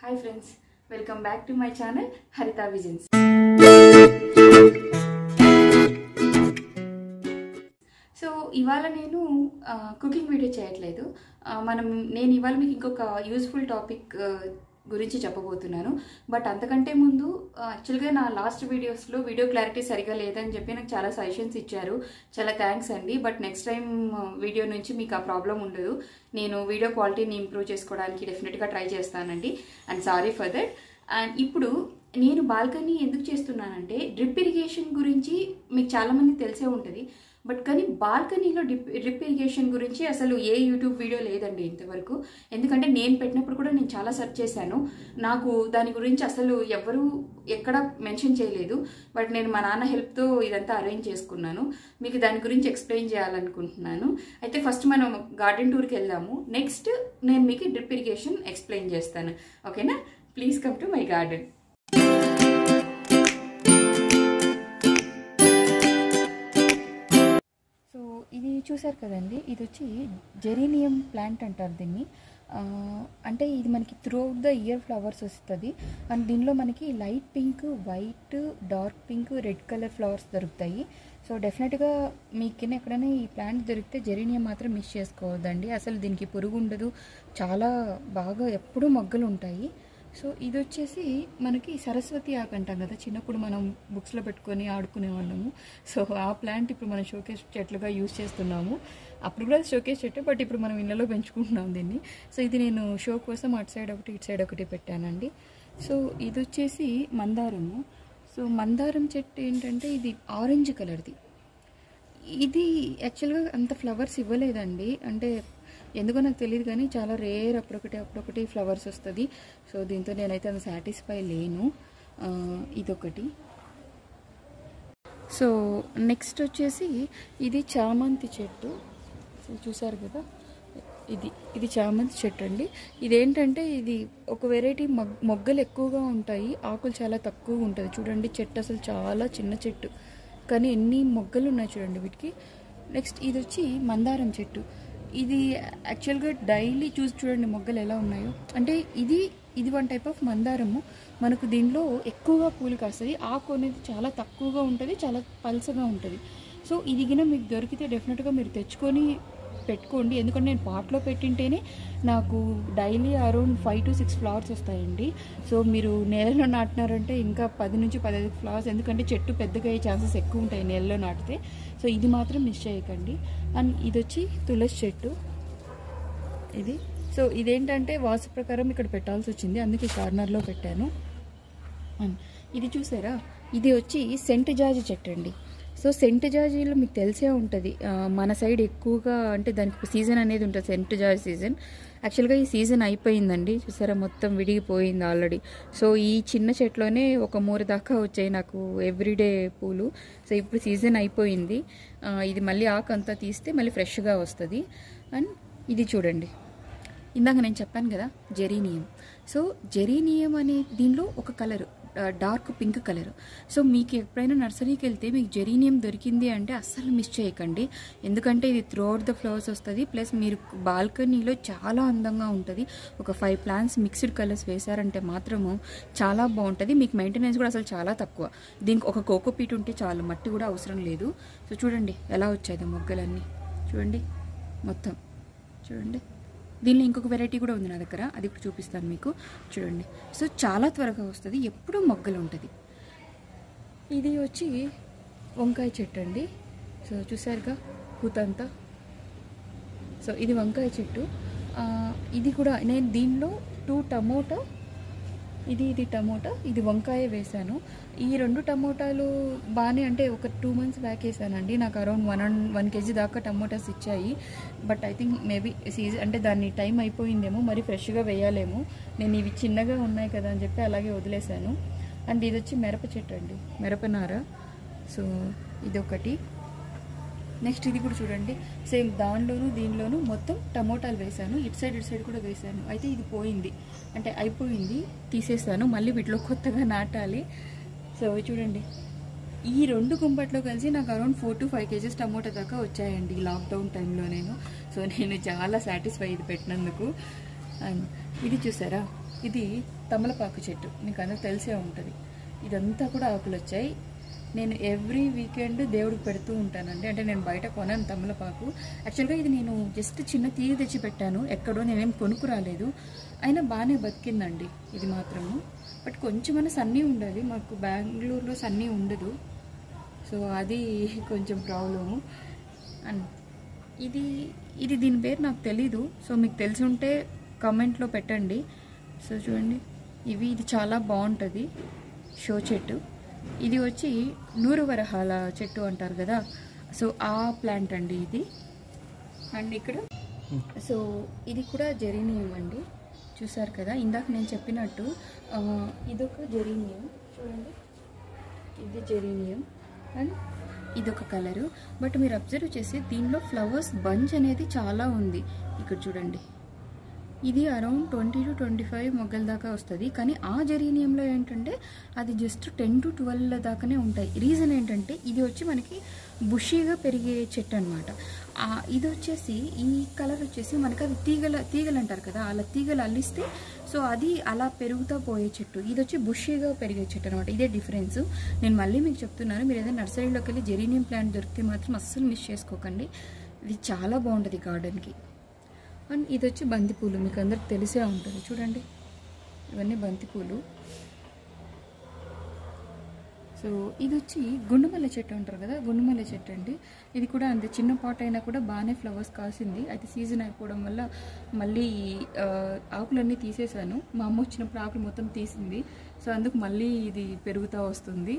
Hi friends welcome back to my channel Haritha visions so ఇవాళ నేను cooking video చేయట్లేదు ఆ, మనం నేను ఇవాళ మీకు ఇంకొక యూస్ఫుల్ టాపిక్ గురించి చెప్పబోతున్నాను బట్ అంతకంటే ముందు యాక్చువల్గా నా లాస్ట్ వీడియోస్లో వీడియో క్లారిటీ సరిగా లేదని చెప్పి నాకు చాలా సజెషన్స్ ఇచ్చారు చాలా థ్యాంక్స్ అండి బట్ నెక్స్ట్ టైం వీడియో నుంచి మీకు ఆ ప్రాబ్లం ఉండదు నేను వీడియో క్వాలిటీని ఇంప్రూవ్ చేసుకోవడానికి డెఫినెట్గా ట్రై చేస్తానండి and sorry for that and ఇప్పుడు నేను బాల్కనీ ఎందుకు చేస్తున్నానంటే డ్రిప్ ఇరిగేషన్ గురించి మీకు చాలామంది తెలిసే ఉంటుంది బట్ కానీ బాల్కనీలో డ్రిప్ డ్రిప్ ఇరిగేషన్ గురించి అసలు ఏ యూట్యూబ్ వీడియో లేదండి ఇంతవరకు ఎందుకంటే నేను పెట్టినప్పుడు కూడా నేను చాలా సెర్చ్ చేశాను నాకు దాని గురించి అసలు ఎవరు ఎక్కడ మెన్షన్ చేయలేదు బట్ నేను మా నాన్న హెల్ప్తో ఇదంతా అరేంజ్ చేసుకున్నాను మీకు దాని గురించి ఎక్స్ప్లెయిన్ చేయాలనుకుంటున్నాను అయితే ఫస్ట్ మనం గార్డెన్ టూర్కి వెళ్దాము నెక్స్ట్ నేను మీకు డ్రిప్ ఇరిగేషన్ ఎక్స్ప్లెయిన్ చేస్తాను ఓకేనా please come to my garden so ఇది చూసారు కదండి ఇది వచ్చి జెరీనియం ప్లాంట్ అంటారు దీన్ని ఆ, అంటే ఇది మనకి throughout the year flowers వస్తుంది అండ్ దీనిలో మనకి light pink white dark pink red colour flowers దొరుకుతాయి సో డెఫినెట్గా మీకు ఎక్కడైనా ఈ ప్లాంట్ దొరికితే జెరీనియం మాత్రం మిస్ చేసుకోవద్దండి అసలు దీనికి పురుగు ఉండదు చాలా బాగా ఎప్పుడూ మొగ్గలు ఉంటాయి సో ఇది వచ్చేసి మనకి సరస్వతి ఆకు అంటాం కదా చిన్నప్పుడు మనం బుక్స్లో పెట్టుకొని ఆడుకునే వాళ్ళము సో ఆ ప్లాంట్ ఇప్పుడు మనం షోకేస్ చెట్లుగా యూజ్ చేస్తున్నాము అప్పుడు కూడా షోకేస్ చెట్టు బట్ ఇప్పుడు మనం ఇళ్ళలో పెంచుకుంటున్నాం దీన్ని సో ఇది నేను షో కోసం అటు సైడ్ ఒకటి ఇటు సైడ్ ఒకటి పెట్టానండి సో ఇది వచ్చేసి మందారము సో మందారం చెట్టు ఏంటంటే ఇది ఆరెంజ్ కలర్ది ఇది యాక్చువల్గా అంత ఫ్లవర్స్ ఇవ్వలేదండి అంటే ఎందుకో నాకు తెలియదు కానీ చాలా రేర్ అప్పుడొకటి అప్పుడొకటి ఫ్లవర్స్ వస్తుంది సో దీంతో నేనైతే అంత సాటిస్ఫై లేను ఆ, ఇదొకటి సో నెక్స్ట్ వచ్చేసి ఇది చామంతి చెట్టు సో చూసారు కదా ఇది ఇది చామంతి చెట్టు అండి ఇదేంటంటే ఇది ఒక వెరైటీ మొగ్ మొగ్గలు ఎక్కువగా ఉంటాయి ఆకులు చాలా తక్కువగా ఉంటుంది చూడండి చెట్టు అసలు చాలా చిన్న చెట్టు కానీ ఎన్ని మొగ్గలు ఉన్నాయి చూడండి వీటికి నెక్స్ట్ ఇది వచ్చి మందారం చెట్టు ఇది యాక్చువల్గా డైలీ చూసి చూడండి మొగ్గలు ఎలా ఉన్నాయో అంటే ఇది ఇది వన్ టైప్ ఆఫ్ మందారము మనకు దీనిలో ఎక్కువగా పూలు కాస్తుంది ఆకు అనేది చాలా తక్కువగా ఉంటుంది చాలా పల్సగా ఉంటుంది సో ఇది గిన మీకు దొరికితే డెఫినెట్గా మీరు తెచ్చుకొని పెట్టుకోండి ఎందుకంటే నేను పాట్లో పెట్టింటేనే నాకు daily around five to six flowers వస్తాయండి సో మీరు నేలలో నాటినారంటే ఇంకా పది నుంచి పదహైదు ఫ్లవర్స్ ఎందుకంటే చెట్టు పెద్దగా అయ్యే ఛాన్సెస్ ఎక్కువ ఉంటాయి నేలలో నాటితే సో ఇది మాత్రం మిస్ చేయకండి అండ్ ఇది వచ్చి తులసి చెట్టు ఇది సో ఇదేంటంటే వాస్తు ప్రకారం ఇక్కడ పెట్టాల్సి వచ్చింది అందుకే కార్నర్లో పెట్టాను అండ్ ఇది చూసారా ఇది వచ్చి సెంట్ జాజి చెట్టు అండి సో సెంట్ జాజీలో మీకు తెలిసే ఉంటుంది ఆ, మన సైడ్ ఎక్కువగా అంటే దానికి ఒక సీజన్ అనేది ఉంటుంది సెంట్ జాజి సీజన్ యాక్చువల్గా ఈ సీజన్ అయిపోయిందండి చూసారా మొత్తం విడిగిపోయింది ఆల్రెడీ సో ఈ చిన్న చెట్లోనే ఒక మూడు దాకా వచ్చాయి నాకు ఎవ్రీడే పూలు సో ఇప్పుడు సీజన్ అయిపోయింది ఆ, ఇది మళ్ళీ ఆకు అంతా తీస్తే మళ్ళీ ఫ్రెష్గా వస్తుంది అండ్ ఇది చూడండి ఇందాక నేను చెప్పాను కదా జెరీనియం సో జెరీనియం అనే దీనిలో ఒక colour dark pink colour so మీకు ఎప్పుడైనా నర్సరీకి వెళ్తే మీకు జెరీనియం దొరికింది అంటే అస్సలు మిస్ చేయకండి ఎందుకంటే ఇది త్రూ అవుట్ ద ఫ్లవర్స్ వస్తుంది ప్లస్ మీరు బాల్కనీలో చాలా అందంగా ఉంటుంది ఒక ఫైవ్ ప్లాంట్స్ మిక్స్డ్ కలర్స్ వేశారంటే మాత్రము చాలా బాగుంటుంది మీకు మెయింటెనెన్స్ కూడా అసలు చాలా తక్కువ దీనికి ఒక కోకోపీట్ ఉంటే చాలు మట్టి కూడా అవసరం లేదు సో చూడండి ఎలా వచ్చాయి మొగ్గలన్నీ చూడండి మొత్తం చూడండి దీనిలో ఇంకొక వెరైటీ కూడా ఉంది నా దగ్గర అది ఇప్పుడు చూపిస్తాను మీకు చూడండి సో చాలా త్వరగా వస్తుంది ఎప్పుడూ మొగ్గలు ఉంటుంది ఇది వచ్చి వంకాయ చెట్టు అండి సో చూసారుగా పూతంతా సో ఇది వంకాయ చెట్టు ఆ, ఇది కూడా నేను దీనిలో టూ టమోటా ఇది ఇది టమోటా ఇది వంకాయ వేశాను ఈ రెండు టమోటాలు బాగానే అంటే ఒక టూ మంత్స్ బ్యాక్ వేసానండి నాకు around one and one KG దాకా టమోటాస్ ఇచ్చాయి but I think maybe season అంటే దాన్ని టైం అయిపోయిందేమో మరి ఫ్రెష్గా వేయాలేమో నేను ఇవి చిన్నగా ఉన్నాయి కదా అని చెప్పి అలాగే వదిలేశాను అండ్ ఇది వచ్చి మిరప చెట్టు అండి మిరపనార సో ఇదొకటి నెక్స్ట్ ఇది కూడా చూడండి సేమ్ దానిలోను దీనిలోను మొత్తం టమోటాలు వేసాను ఇటు సైడ్ ఇటు సైడ్ కూడా వేసాను అయితే ఇది పోయింది అంటే అయిపోయింది తీసేసాను మళ్ళీ వీటిలో కొత్తగా నాటాలి సో చూడండి ఈ రెండు గుంపట్లో కలిసి నాకు around four to five KGs tomato దాకా వచ్చాయండి లాక్డౌన్ టైంలో నేను సో నేను చాలా సాటిస్ఫై ఇది పెట్టినందుకు అండ్ ఇది చూసారా ఇది తమలపాకు చెట్టు మీకు అందరికి తెలిసే ఉంటుంది ఇదంతా కూడా ఆకులు వచ్చాయి నేను ఎవ్రీ వీకెండ్ దేవుడికి పెడుతూ ఉంటానండి అంటే నేను బయట కొనాను తమలపాకు యాక్చువల్గా ఇది నేను జస్ట్ చిన్న తీగ తెచ్చి పెట్టాను ఎక్కడో నేనేం కొనుక్కు రాలేదు అయినా బాగానే బతికిందండి ఇది మాత్రము బట్ కొంచెమైనా సన్నీ ఉండాలి మాకు బెంగళూరులో సన్నీ ఉండదు సో అది కొంచెం ప్రాబ్లము అండ్ ఇది ఇది దీని పేరు నాకు తెలీదు సో మీకు తెలిసి ఉంటే కామెంట్లో పెట్టండి సో చూడండి ఇవి ఇది చాలా బాగుంటుంది షో చెట్టు ఇది వచ్చి నూరు వరహాల చెట్టు అంటారు కదా సో ఆ ప్లాంట్ అండి ఇది అండ్ ఇక్కడ సో ఇది కూడా జెరీనియం అండి చూసారు కదా ఇందాక నేను చెప్పినట్టు ఆ, ఇదొక జెరీనియం చూడండి ఇది జెరీనియం అండ్ ఇదొక కలరు బట్ మీరు అబ్జర్వ్ చేసి దీనిలో ఫ్లవర్స్ బంచ్ అనేది చాలా ఉంది ఇక్కడ చూడండి ఇది around twenty to twenty five మొగ్గల దాకా వస్తుంది కానీ ఆ జెరీనియంలో ఏంటంటే అది జస్ట్ టెన్ టు ట్వెల్వ్ దాకానే ఉంటాయి రీజన్ ఏంటంటే ఇది వచ్చి మనకి బుషీగా పెరిగే చెట్టు అనమాట ఇది వచ్చేసి ఈ కలర్ వచ్చేసి మనకి అది తీగల తీగలు అంటారు కదా అలా తీగలు అల్లిస్తే సో అది అలా పెరుగుతూ పోయే చెట్టు ఇది వచ్చి బుషీగా పెరిగే చెట్టు అనమాట ఇదే డిఫరెన్స్ నేను మళ్ళీ మీకు చెప్తున్నాను మీరు ఏదైనా నర్సరీలోకి వెళ్ళి జెరీనియం ప్లాంట్ దొరికితే మాత్రం అస్సలు మిస్ చేసుకోకండి ఇది చాలా బాగుంటుంది గార్డెన్కి అండ్ ఇది వచ్చి బంతిపూలు మీకు అందరికి తెలిసే ఉంటుంది చూడండి ఇవన్నీ బంతిపూలు సో ఇది వచ్చి గుండుమల్లె చెట్టు అంటారు కదా గుండుమల్లె చెట్టు అండి ఇది కూడా అంతే చిన్న పాట్ అయినా కూడా బాగానే ఫ్లవర్స్ కాసింది అయితే సీజన్ అయిపోవడం వల్ల మళ్ళీ ఆ, ఆకులన్నీ తీసేశాను మా అమ్మ వచ్చినప్పుడు ఆకులు మొత్తం తీసింది సో అందుకు మళ్ళీ ఇది పెరుగుతూ వస్తుంది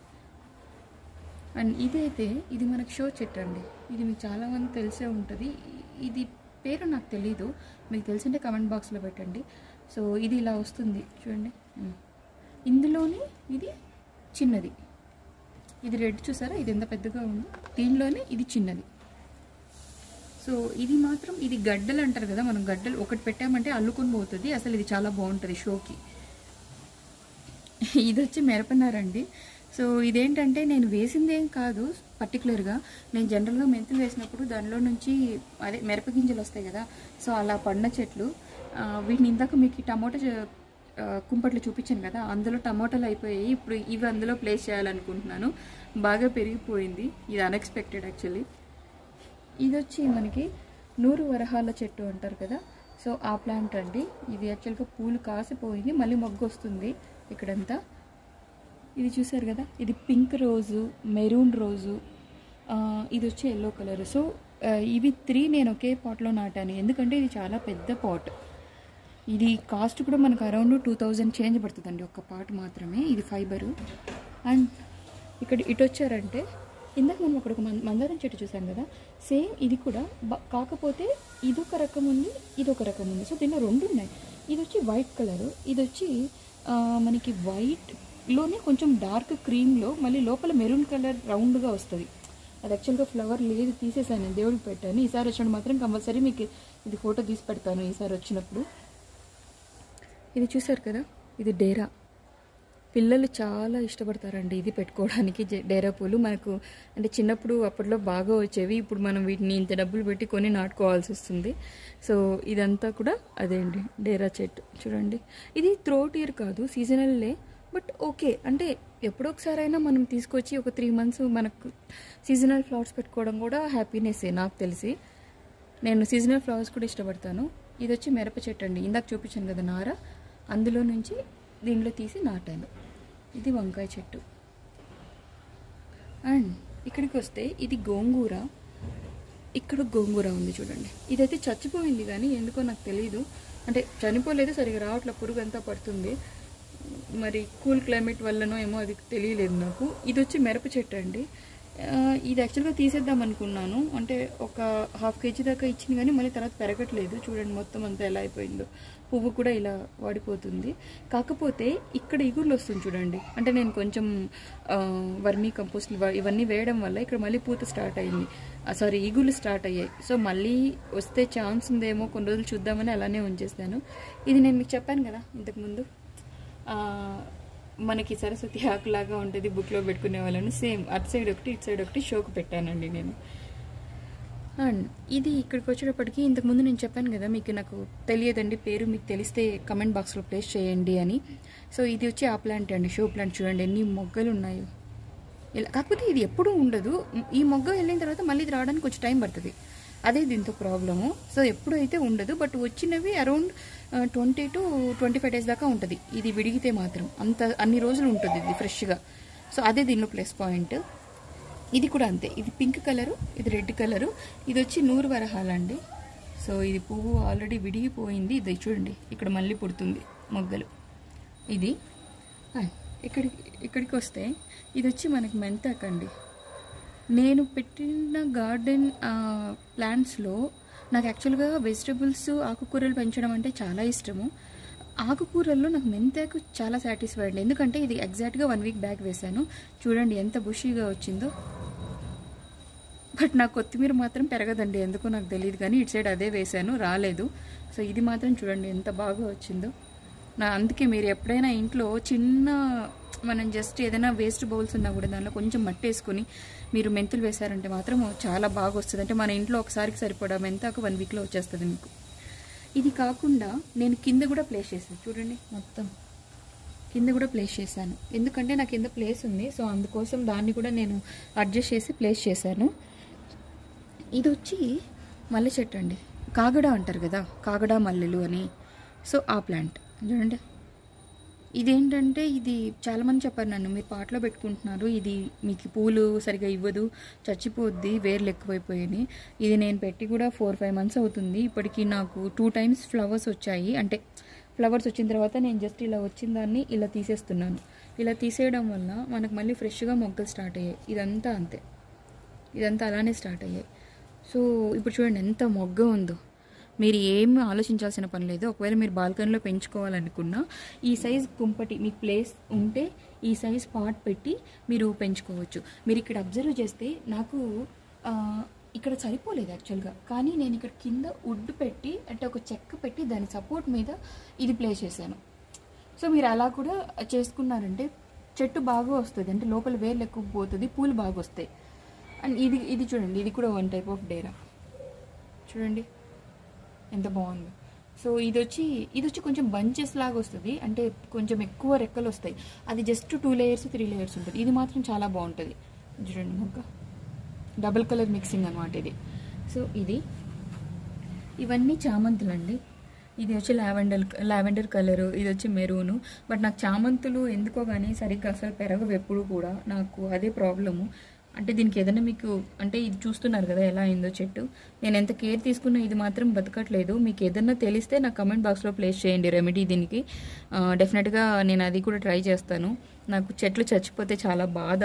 అండ్ ఇదైతే ఇది మనకు షో చెట్టు అండి ఇది మీకు చాలామంది తెలిసే ఉంటుంది ఇది పేరు నాకు తెలీదు మీకు తెలిసింటే కమెంట్ బాక్స్లో పెట్టండి సో ఇది ఇలా వస్తుంది చూడండి ఉమ్. ఇందులోని ఇది చిన్నది ఇది రెడ్ చూసారా ఇది ఎంత పెద్దగా ఉందో దీనిలోనే ఇది చిన్నది సో ఇది మాత్రం ఇది గడ్డలు అంటారు కదా మనం గడ్డలు ఒకటి పెట్టామంటే అల్లుకొని పోతుంది అసలు ఇది చాలా బాగుంటుంది షోకి ఇది వచ్చి మిరపనారండి సో ఇదేంటంటే నేను వేసింది ఏం కాదు పర్టికులర్గా నేను జనరల్గా మెంతులు వేసినప్పుడు దానిలో నుంచి అదే మిరప గింజలు వస్తాయి కదా సో అలా పండిన చెట్లు ఆ, వీటిని ఇందాక మీకు ఈ టమాటా చె- ఆ, కుంపట్లు చూపించాను కదా అందులో టమాటాలు అయిపోయాయి ఇప్పుడు ఇవి అందులో ప్లేస్ చేయాలనుకుంటున్నాను బాగా పెరిగిపోయింది ఇది అన్ఎక్స్పెక్టెడ్ యాక్చువల్లీ ఇది వచ్చి మనకి నూరు వరహాల చెట్టు అంటారు కదా సో ఆ ప్లాంట్ అండి ఇది యాక్చువల్గా పూలు కాసిపోయింది మళ్ళీ మొగ్గు వస్తుంది ఇక్కడంతా ఇది చూసారు కదా ఇది పింక్ రోజు మెరూన్ రోజు ఆ, ఇది వచ్చి ఎల్లో కలర్ సో ఆ, ఇవి త్రీ నేను ఒకే పాట్లో నాటాను ఎందుకంటే ఇది చాలా పెద్ద పాట్ ఇది కాస్ట్ కూడా మనకు అరౌండ్ టూ థౌజండ్ చేంజ్ పడుతుందండి ఒక్క పాట్ మాత్రమే ఇది ఫైబరు అండ్ ఇక్కడ ఇటు వచ్చారంటే ఇందాక మనం అక్కడ ఒక మం- మందారం చెట్టు చూసాం కదా సేమ్ ఇది కూడా బ- కాకపోతే ఇదొక రకం ఉంది ఇదొక రకం ఉంది సో దీనిలో రెండు ఉన్నాయి ఇది వచ్చి వైట్ కలరు ఇది వచ్చి ఆ, మనకి వైట్లోనే కొంచెం డార్క్ క్రీమ్లో మళ్ళీ లోపల మెరూన్ కలర్ రౌండ్గా వస్తుంది అది యాక్చువల్గా ఫ్లవర్ లేదు తీసేసాను నేను దేవుడికి పెట్టాను ఈసారి వచ్చినప్పుడు మాత్రం కంపల్సరీ మీకు ఇది ఫోటో తీసి పెడతాను ఈసారి వచ్చినప్పుడు ఇది చూసారు కదా ఇది డేరా పిల్లలు చాలా ఇష్టపడతారండి ఇది పెట్టుకోవడానికి జె- డేరా పూలు మనకు అంటే చిన్నప్పుడు అప్పట్లో బాగా వచ్చేవి ఇప్పుడు మనం వీటిని ఇంత డబ్బులు పెట్టి కొని నాటుకోవాల్సి వస్తుంది సో ఇదంతా కూడా అదే అండి డేరా చెట్టు చూడండి ఇది త్రోట్ ఇయర్ కాదు సీజనల్లే బట్ ఓకే అంటే ఎప్పుడో ఒకసారైనా మనం తీసుకొచ్చి ఒక త్రీ మంత్స్ మనకు సీజనల్ ఫ్లవర్స్ పెట్టుకోవడం కూడా హ్యాపీనెస్సే నాకు తెలిసి నేను సీజనల్ ఫ్లవర్స్ కూడా ఇష్టపడతాను ఇది వచ్చి మిరప చెట్టు అండి ఇందాక చూపించాను కదా నార అందులో నుంచి దీనిలో తీసి నాటాను ఇది వంకాయ చెట్టు అండ్ ఇక్కడికి వస్తే ఇది గోంగూర ఇక్కడ గోంగూర ఉంది చూడండి ఇదైతే చచ్చిపోయింది కానీ ఎందుకో నాకు తెలియదు అంటే చనిపోలేదు సరిగా రావట్లే పురుగు అంతా పడుతుంది మరి కూల్ క్లైమేట్ వల్లనో ఏమో అది తెలియలేదు నాకు ఇది వచ్చి మిరప చెట్టు అండి ఆ, ఇది యాక్చువల్గా తీసేద్దాం అనుకున్నాను అంటే ఒక హాఫ్ కేజీ దాకా ఇచ్చింది కానీ మళ్ళీ తర్వాత పెరగట్లేదు చూడండి మొత్తం అంతా ఎలా అయిపోయిందో పువ్వు కూడా ఇలా వాడిపోతుంది కాకపోతే ఇక్కడ ఇగుర్లు వస్తుంది చూడండి అంటే నేను కొంచెం ఆ, వర్మీ కంపోస్ట్ ఇవ- ఇవన్నీ వేయడం వల్ల ఇక్కడ మళ్ళీ పూత స్టార్ట్ అయింది సారీ ఈగులు స్టార్ట్ అయ్యాయి సో మళ్ళీ వస్తే ఛాన్స్ ఉందేమో కొన్ని రోజులు చూద్దామని అలానే ఉంచేస్తాను ఇది నేను మీకు చెప్పాను కదా ఇంతకుముందు ఆ, మనకి సరస్వతి ఆకులాగా ఉంటుంది బుక్లో పెట్టుకునే వాళ్ళని సేమ్ అటు సైడ్ ఒకటి ఇటు సైడ్ ఒకటి షోకు పెట్టానండి నేను అండ్ ఇది ఇక్కడికి వచ్చేటప్పటికి ఇంతకుముందు నేను చెప్పాను కదా మీకు నాకు తెలియదండి పేరు మీకు తెలిస్తే కమెంట్ బాక్స్లో ప్లేస్ చేయండి అని సో ఇది వచ్చి ఆ ప్లాంట్ అండి షో ప్లాంట్ చూడండి ఎన్ని మొగ్గలు ఉన్నాయో ఇలా కాకపోతే ఇది ఎప్పుడూ ఉండదు ఈ మొగ్గ వెళ్ళిన తర్వాత మళ్ళీ ఇది రావడానికి కొంచెం టైం పడుతుంది అదే దీంతో ప్రాబ్లము సో ఎప్పుడు అయితే ఉండదు బట్ వచ్చినవి around twenty to twenty five days దాకా ఉంటుంది ఇది విడిగితే మాత్రం అంత అన్ని రోజులు ఉంటుంది ఇది ఫ్రెష్గా సో అదే దీనిలో ప్లస్ పాయింట్ ఇది కూడా అంతే ఇది పింక్ కలరు ఇది రెడ్ కలరు ఇది వచ్చి నూరు వరహాలండి సో ఇది పువ్వు ఆల్రెడీ విడిగిపోయింది ఇది చూడండి ఇక్కడ మళ్ళీ పుడుతుంది మొగ్గలు ఇది ఆ, ఇక్కడికి ఇక్కడికి వస్తే ఇది వచ్చి మనకి మెంతాకండి నేను పెట్టిన గార్డెన్ ప్లాంట్స్లో నాకు యాక్చువల్గా వెజిటబుల్స్ ఆకుకూరలు పెంచడం అంటే చాలా ఇష్టము ఆకుకూరల్లో నాకు మెంతాకు చాలా సాటిస్ఫైడ్ ఎందుకంటే ఇది ఎగ్జాక్ట్గా వన్ వీక్ బ్యాక్ వేశాను చూడండి ఎంత బుషీగా వచ్చిందో బట్ నా కొత్తిమీర మాత్రం పెరగదండి ఎందుకో నాకు తెలియదు కానీ ఇటు సైడ్ అదే వేశాను రాలేదు సో ఇది మాత్రం చూడండి ఎంత బాగా వచ్చిందో నా అందుకే మీరు ఎప్పుడైనా ఇంట్లో చిన్న మనం జస్ట్ ఏదైనా వేస్ట్ బౌల్స్ ఉన్నా కూడా దానిలో కొంచెం మట్టి వేసుకొని మీరు మెంతులు వేశారంటే మాత్రం చాలా బాగా వస్తుంది అంటే మన ఇంట్లో ఒకసారికి సరిపడా మెంతాకు వన్ వీక్లో వచ్చేస్తుంది మీకు ఇది కాకుండా నేను కింద కూడా ప్లేస్ చేశాను చూడండి మొత్తం కింద కూడా ప్లేస్ చేశాను ఎందుకంటే నాకు కింద ప్లేస్ ఉంది సో అందుకోసం దాన్ని కూడా నేను అడ్జస్ట్ చేసి ప్లేస్ చేశాను ఇది వచ్చి మల్లె చెట్టు అండి కాగడ అంటారు కదా కాగడ మల్లెలు అని సో ఆ ప్లాంట్ చూడండి ఇదేంటంటే ఇది చాలామంది చెప్పారు నన్ను మీరు పాటలో పెట్టుకుంటున్నారు ఇది మీకు పూలు సరిగా ఇవ్వదు చచ్చిపోద్ది వేర్లు ఎక్కువైపోయాయి ఇది నేను పెట్టి కూడా ఫోర్ ఫైవ్ మంత్స్ అవుతుంది ఇప్పటికి నాకు టూ టైమ్స్ ఫ్లవర్స్ వచ్చాయి అంటే ఫ్లవర్స్ వచ్చిన తర్వాత నేను జస్ట్ ఇలా వచ్చిన దాన్ని ఇలా తీసేస్తున్నాను ఇలా తీసేయడం వల్ల మనకు మళ్ళీ ఫ్రెష్గా మొగ్గలు స్టార్ట్ అయ్యాయి ఇదంతా అంతే ఇదంతా అలానే స్టార్ట్ అయ్యాయి సో ఇప్పుడు చూడండి ఎంత మొగ్గ ఉందో మీరు ఏం ఆలోచించాల్సిన పని లేదు ఒకవేళ మీరు బాల్కనీలో పెంచుకోవాలనుకున్నా ఈ సైజ్ కుంపటి మీకు ప్లేస్ ఉంటే ఈ సైజ్ పాట్ పెట్టి మీరు పెంచుకోవచ్చు మీరు ఇక్కడ అబ్జర్వ్ చేస్తే నాకు ఆ, ఇక్కడ సరిపోలేదు యాక్చువల్గా కానీ నేను ఇక్కడ కింద వుడ్ పెట్టి అంటే ఒక చెక్క పెట్టి దాని సపోర్ట్ మీద ఇది ప్లేస్ చేశాను సో మీరు అలా కూడా చేసుకున్నారంటే చెట్టు బాగా వస్తుంది అంటే లోపల వేర్లు ఎక్కువ పోతుంది పూలు బాగా వస్తాయి అండ్ ఇది ఇది చూడండి ఇది కూడా వన్ టైప్ ఆఫ్ డేరా చూడండి ఎంత బాగుంది సో ఇది వచ్చి ఇది వచ్చి కొంచెం బంచెస్ లాగా వస్తుంది అంటే కొంచెం ఎక్కువ రెక్కలు వస్తాయి అది just two layers three layers ఉంటుంది ఇది మాత్రం చాలా బాగుంటుంది చూడండి మొక్క డబుల్ కలర్ మిక్సింగ్ అనమాట ఇది సో ఇది ఇవన్నీ చామంతులు అండి ఇది వచ్చి లావెండర్ లావెండర్ కలరు ఇది వచ్చి మెరూను బట్ నాకు చామంతులు ఎందుకో కానీ సరిగ్గా అసలు పెరగవు ఎప్పుడు కూడా నాకు అదే ప్రాబ్లము అంటే దీనికి ఏదైనా మీకు అంటే ఇది చూస్తున్నారు కదా ఎలా అయిందో చెట్టు నేను ఎంత కేర్ తీసుకున్నా ఇది మాత్రం బతకట్లేదు మీకు ఏదైనా తెలిస్తే నాకు కమెంట్ బాక్స్లో ప్లేస్ చేయండి రెమెడీ దీనికి డెఫినెట్గా నేను అది కూడా ట్రై చేస్తాను నాకు చెట్లు చచ్చిపోతే చాలా బాధ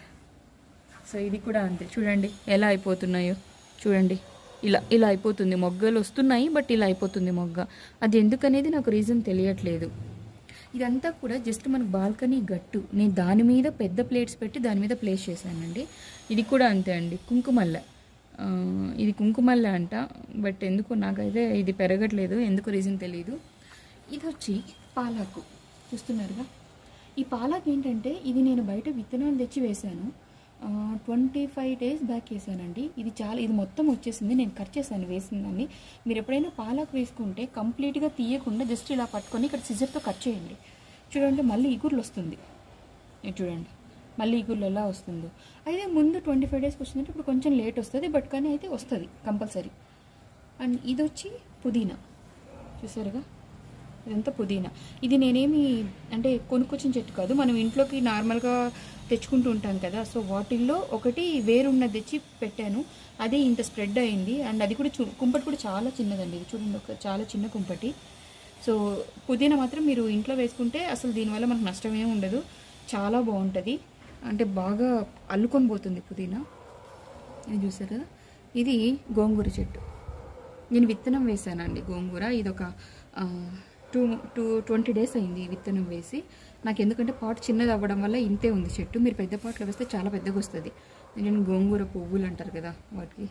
సో ఇది కూడా అంతే చూడండి ఎలా అయిపోతున్నాయో చూడండి ఇలా ఇలా అయిపోతుంది మొగ్గలు వస్తున్నాయి బట్ ఇలా అయిపోతుంది మొగ్గ అది ఎందుకనేది నాకు రీజన్ తెలియట్లేదు ఇదంతా కూడా జస్ట్ మనకు బాల్కనీ గట్టు నేను దాని మీద పెద్ద ప్లేట్స్ పెట్టి దాని మీద ప్లేస్ చేశానండి ఇది కూడా అంతే అండి కుంకుమల్ల ఆ, ఇది కుంకుమల్ల అంట బట్ ఎందుకు నాకైతే ఇది పెరగట్లేదు ఎందుకు రీజన్ తెలియదు ఇది వచ్చి పాలాకు చూస్తున్నారుగా ఈ పాలాకు ఏంటంటే ఇది నేను బయట విత్తనాలు తెచ్చి వేశాను ట్వంటీ ఫైవ్ డేస్ బ్యాక్ వేసానండి ఇది చాలా ఇది మొత్తం వచ్చేసింది నేను కట్ చేశాను వేసిన దాన్ని మీరు ఎప్పుడైనా పాలాకు వేసుకుంటే కంప్లీట్గా తీయకుండా జస్ట్ ఇలా పట్టుకొని ఇక్కడ సిజర్తో కట్ చేయండి చూడండి మళ్ళీ ఇగుర్లు వస్తుంది ఇది చూడండి మళ్ళీ ఇగుర్లు ఎలా వస్తుందో అయితే ముందు ట్వంటీ ఫైవ్ డేస్కి వచ్చిందంటే ఇప్పుడు కొంచెం లేట్ వస్తుంది బట్ కానీ అయితే వస్తుంది కంపల్సరీ అండ్ ఇది వచ్చి పుదీనా చూసారుగా ఇదంతా పుదీనా ఇది నేనేమి అంటే కొనుక్కొచ్చిన చెట్టు కాదు మనం ఇంట్లోకి నార్మల్గా తెచ్చుకుంటూ ఉంటాం కదా సో వాటిల్లో ఒకటి వేరున్నది తెచ్చి పెట్టాను అది ఇంత స్ప్రెడ్ అయింది అండ్ అది కూడా చూ కుంపటి కూడా చాలా చిన్నదండి ఇది చూడండి ఒక చాలా చిన్న కుంపటి సో పుదీనా మాత్రం మీరు ఇంట్లో వేసుకుంటే అసలు దీనివల్ల మనకు నష్టం ఏమి ఉండదు చాలా బాగుంటుంది అంటే బాగా అల్లుకొని పోతుంది పుదీనా ఇది చూసారు కదా ఇది గోంగూర చెట్టు నేను విత్తనం వేసానండి గోంగూర ఇది ఒక టూ టూ ట్వంటీ డేస్ అయింది ఈ విత్తనం వేసి నాకు ఎందుకంటే పాట్ చిన్నది అవ్వడం వల్ల ఇంతే ఉంది చెట్టు మీరు పెద్ద పాట్లో వేస్తే చాలా పెద్దగా వస్తుంది నేను గోంగూర పువ్వులు అంటారు కదా వాటికి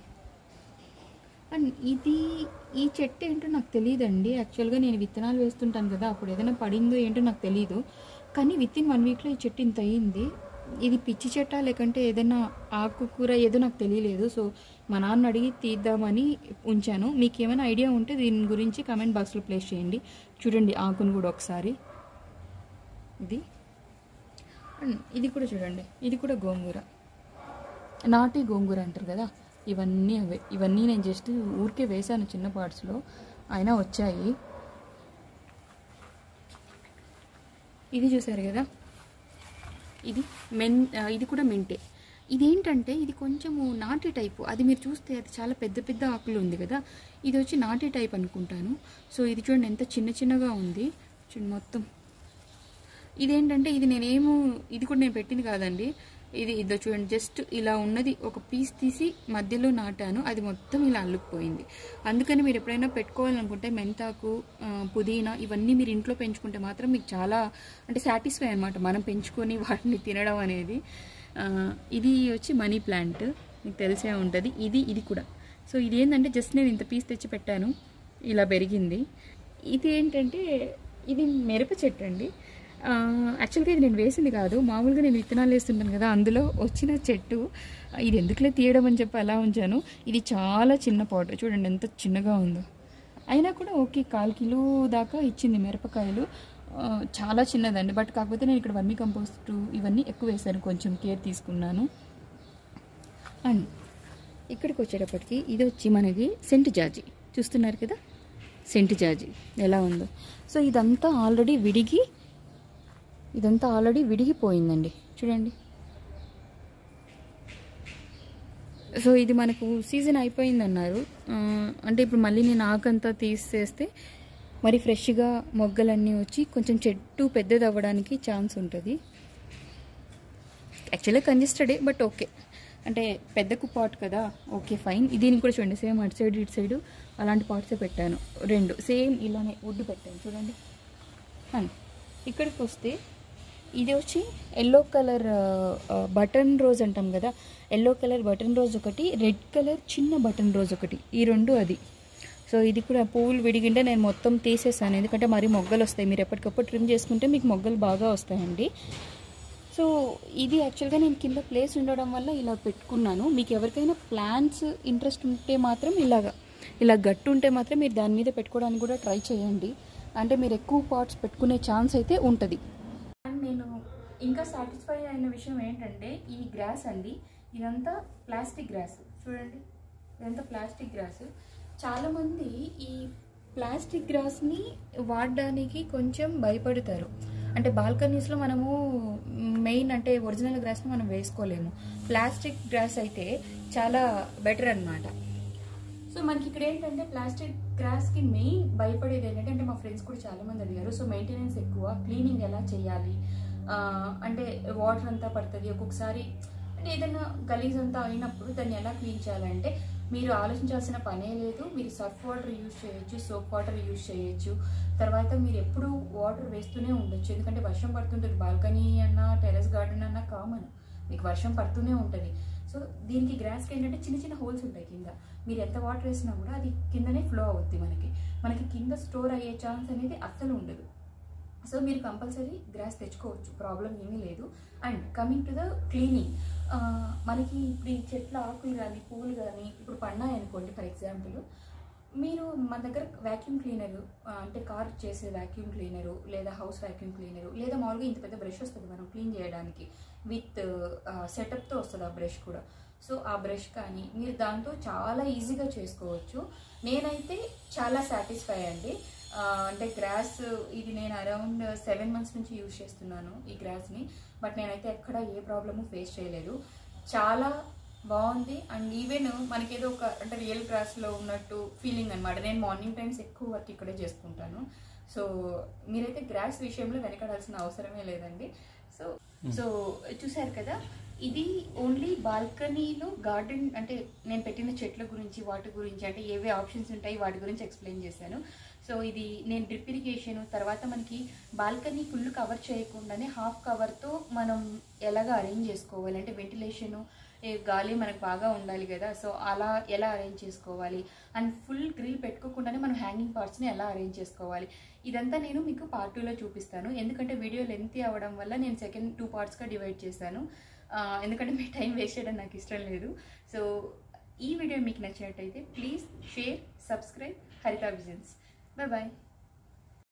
అండ్ ఇది ఈ చెట్టు ఏంటో నాకు తెలియదండి యాక్చువల్గా నేను విత్తనాలు వేస్తుంటాను కదా అప్పుడు ఏదైనా పడిందో ఏంటో నాకు తెలియదు కానీ విత్ ఇన్ వన్ వీక్లో ఈ చెట్టు ఇంత అయ్యింది ఇది పిచ్చి చెట్ట లేకంటే ఏదైనా ఆకుకూర ఏదో నాకు తెలియలేదు సో మా నాన్న అడిగి తీద్దామని ఉంచాను మీకు ఏమైనా ఐడియా ఉంటే దీని గురించి కమెంట్ బాక్స్లో ప్లేస్ చేయండి చూడండి ఆకును కూడా ఒకసారి ఇది అండ్ ఇది కూడా చూడండి ఇది కూడా గోంగూర నాటి గోంగూర అంటారు కదా ఇవన్నీ అవే ఇవన్నీ నేను జస్ట్ ఊరికే వేశాను చిన్న పార్ట్స్లో అయినా వచ్చాయి ఇది చూసారు కదా ఇది మెన్ ఆ, ఇది కూడా మెంటే ఇదేంటంటే ఇది కొంచెము నాటి టైపు అది మీరు చూస్తే అది చాలా పెద్ద పెద్ద ఆకులు ఉంది కదా ఇది వచ్చి నాటి టైప్ అనుకుంటాను సో ఇది చూడండి ఎంత చిన్న చిన్నగా ఉంది చూడండి మొత్తం ఇదేంటంటే ఇది నేనేమో ఇది కూడా నేను పెట్టింది కాదండి ఇది ఇదో చూడండి జస్ట్ ఇలా ఉన్నది ఒక పీస్ తీసి మధ్యలో నాటాను అది మొత్తం ఇలా అల్లుకుపోయింది అందుకని మీరు ఎప్పుడైనా పెట్టుకోవాలనుకుంటే మెంతాకు ఆ, పుదీనా ఇవన్నీ మీరు ఇంట్లో పెంచుకుంటే మాత్రం మీకు చాలా అంటే సాటిస్ఫై అనమాట మనం పెంచుకొని వాటిని తినడం అనేది ఆ, ఇది వచ్చి మనీ ప్లాంట్ మీకు తెలిసే ఉంటుంది ఇది ఇది కూడా సో ఇది ఏంటంటే జస్ట్ నేను ఇంత పీస్ తెచ్చి పెట్టాను ఇలా పెరిగింది ఇది ఏంటంటే ఇది మిరప చెట్టు అండి యాక్చువల్గా ఇది నేను వేసింది కాదు మామూలుగా నేను విత్తనాలు వేస్తుంటాను కదా అందులో వచ్చిన చెట్టు ఇది ఎందుకులే తీయడం అని చెప్పి అలా ఉంచాను ఇది చాలా చిన్న పాట్ చూడండి ఎంత చిన్నగా ఉందో అయినా కూడా ఓకే కాల్ కిలో దాకా ఇచ్చింది మిరపకాయలు ఆ, చాలా చిన్నదండి బట్ కాకపోతే నేను ఇక్కడ వర్మీ కంపోస్ట్ ఇవన్నీ ఎక్కువ వేసాను కొంచెం కేర్ తీసుకున్నాను అండ్ ఇక్కడికి వచ్చేటప్పటికి ఇది వచ్చి మనకి సెంట్ జాజి చూస్తున్నారు కదా సెంట్ జాజి ఎలా ఉందో సో ఇదంతా ఆల్రెడీ విడిగి ఇదంతా ఆల్రెడీ విడిగిపోయిందండి చూడండి సో ఇది మనకు సీజన్ అయిపోయిందన్నారు ఆ, అంటే ఇప్పుడు మళ్ళీ నేను ఆకంతా తీసేస్తే మరి ఫ్రెష్గా మొగ్గలన్నీ వచ్చి కొంచెం చెట్టు పెద్దది అవ్వడానికి ఛాన్స్ ఉంటుంది యాక్చువల్గా కంజెస్టెడే బట్ ఓకే అంటే పెద్దకు పాట్ కదా ఓకే ఫైన్ దీనికి కూడా చూడండి సేమ్ అటు సైడ్ ఇటు సైడ్ అలాంటి పాట్సే పెట్టాను రెండు సేమ్ ఇలానే వుడ్ పెట్టాను చూడండి అండ్ ఇక్కడికి వస్తే ఇది వచ్చి ఎల్లో కలర్ బటన్ రోజ్ అంటాం కదా ఎల్లో కలర్ బటన్ రోజ్ ఒకటి రెడ్ కలర్ చిన్న బటన్ రోజ్ ఒకటి ఈ రెండు అది సో ఇది కూడా పువ్వులు విడిగింటే నేను మొత్తం తీసేసాను ఎందుకంటే మరి మొగ్గలు వస్తాయి మీరు ఎప్పటికప్పుడు ట్రిమ్ చేసుకుంటే మీకు మొగ్గలు బాగా వస్తాయండి సో ఇది యాక్చువల్గా నేను కింద ప్లేస్ ఉండడం వల్ల ఇలా పెట్టుకున్నాను మీకు ఎవరికైనా ప్లాన్స్ ఇంట్రెస్ట్ ఉంటే మాత్రం ఇలాగా ఇలా గట్టు ఉంటే మాత్రం మీరు దాని మీద పెట్టుకోవడానికి కూడా ట్రై చేయండి అంటే మీరు ఎక్కువ పాట్స్ పెట్టుకునే ఛాన్స్ అయితే ఉంటుంది అండ్ నేను ఇంకా సాటిస్ఫై అయిన విషయం ఏంటంటే ఈ గ్రాస్ అండి ఇదంతా ప్లాస్టిక్ గ్రాస్ చూడండి ఇదంతా ప్లాస్టిక్ గ్రాస్ చాలామంది ఈ ప్లాస్టిక్ గ్రాస్ని వాడడానికి కొంచెం భయపడతారు అంటే బాల్కనీస్లో మనము మెయిన్ అంటే ఒరిజినల్ గ్రాస్ని మనం వేసుకోలేము ప్లాస్టిక్ గ్రాస్ అయితే చాలా బెటర్ అన్నమాట సో మనకి ఇక్కడ ఏంటంటే ప్లాస్టిక్ గ్రాస్ కి మెయిన్ భయపడేది ఏంటంటే అంటే మా ఫ్రెండ్స్ కూడా చాలా మంది అడిగారు సో మెయింటెనెన్స్ ఎక్కువ క్లీనింగ్ ఎలా చేయాలి ఆ, అంటే వాటర్ అంతా పడుతుంది ఒక్కొక్కసారి అంటే ఏదైనా గలీజ్ అంతా అయినప్పుడు దాన్ని ఎలా క్లీన్ చేయాలంటే మీరు ఆలోచించాల్సిన పనే లేదు మీరు సర్ఫ్ వాటర్ యూజ్ చేయొచ్చు సోప్ వాటర్ యూజ్ చేయొచ్చు తర్వాత మీరు ఎప్పుడు వాటర్ వేస్తూనే ఉండొచ్చు ఎందుకంటే వర్షం పడుతుంటుంది బాల్కనీ అన్నా టెరెస్ గార్డెన్ అన్నా కామన్ మీకు వర్షం పడుతూనే ఉంటుంది సో దీనికి గ్రాస్కి ఏంటంటే చిన్న చిన్న హోల్స్ ఉంటాయి కింద మీరు ఎంత వాటర్ వేసినా కూడా అది కిందనే ఫ్లో అవుద్ది మనకి మనకి కింద స్టోర్ అయ్యే ఛాన్స్ అనేది అస్సలు ఉండదు సో మీరు కంపల్సరీ గ్రాస్ తెచ్చుకోవచ్చు ప్రాబ్లం ఏమీ లేదు and coming to the cleaning మనకి ఇప్పుడు ఈ చెట్ల ఆకులు కానీ పువ్వులు కానీ ఇప్పుడు పడినాయి అనుకోండి ఫర్ ఎగ్జాంపుల్ మీరు మన దగ్గర వ్యాక్యూమ్ క్లీనరు అంటే కార్ చేసే వ్యాక్యూమ్ క్లీనరు లేదా హౌస్ వ్యాక్యూమ్ క్లీనరు లేదా మామూలుగా ఇంత పెద్ద బ్రష్ వస్తుంది మనం క్లీన్ చేయడానికి విత్ సెటప్తో వస్తుంది ఆ బ్రష్ కూడా సో ఆ బ్రష్ కానీ మీరు దాంతో చాలా ఈజీగా చేసుకోవచ్చు నేనైతే చాలా సాటిస్ఫై అండి ఆ, అంటే గ్రాస్ ఇది నేను అరౌండ్ సెవెన్ మంత్స్ నుంచి యూజ్ చేస్తున్నాను ఈ గ్రాస్ని బట్ నేనైతే ఎక్కడ ఏ ప్రాబ్లము ఫేస్ చేయలేదు చాలా బాగుంది అండ్ ఈవెన్ మనకేదో ఒక అంటే రియల్ గ్రాస్లో ఉన్నట్టు ఫీలింగ్ అనమాట నేను మార్నింగ్ టైమ్స్ ఎక్కువ వర్క్ ఇక్కడే చేసుకుంటాను సో మీరైతే గ్రాస్ విషయంలో వెనకడాల్సిన అవసరమే లేదండి సో సో చూసారు కదా ఇది ఓన్లీ బాల్కనీలో గార్డెన్ అంటే నేను పెట్టిన చెట్ల గురించి వాటి గురించి అంటే ఏవే ఆప్షన్స్ ఉంటాయి వాటి గురించి ఎక్స్ప్లెయిన్ చేశాను సో ఇది నేను డ్రిప్ ఇరిగేషన్ తర్వాత మనకి బాల్కనీ ఫుల్ కవర్ చేయకుండానే హాఫ్ కవర్తో మనం ఎలాగ అరేంజ్ చేసుకోవాలి అంటే వెంటిలేషను ఏ గాలి మనకు బాగా ఉండాలి కదా సో అలా ఎలా అరేంజ్ చేసుకోవాలి అండ్ ఫుల్ గ్రిల్ పెట్టుకోకుండానే మనం హ్యాంగింగ్ పార్ట్స్ని ఎలా అరేంజ్ చేసుకోవాలి ఇదంతా నేను మీకు పార్ట్ టూలో చూపిస్తాను ఎందుకంటే వీడియో లెంతీ అవ్వడం వల్ల నేను సెకండ్ టూ పార్ట్స్గా డివైడ్ చేశాను ఆ, ఎందుకంటే మీ టైం వేస్ట్ చేయడం నాకు ఇష్టం లేదు సో ఈ వీడియో మీకు నచ్చినట్టయితే please share subscribe Haritha visions bye bye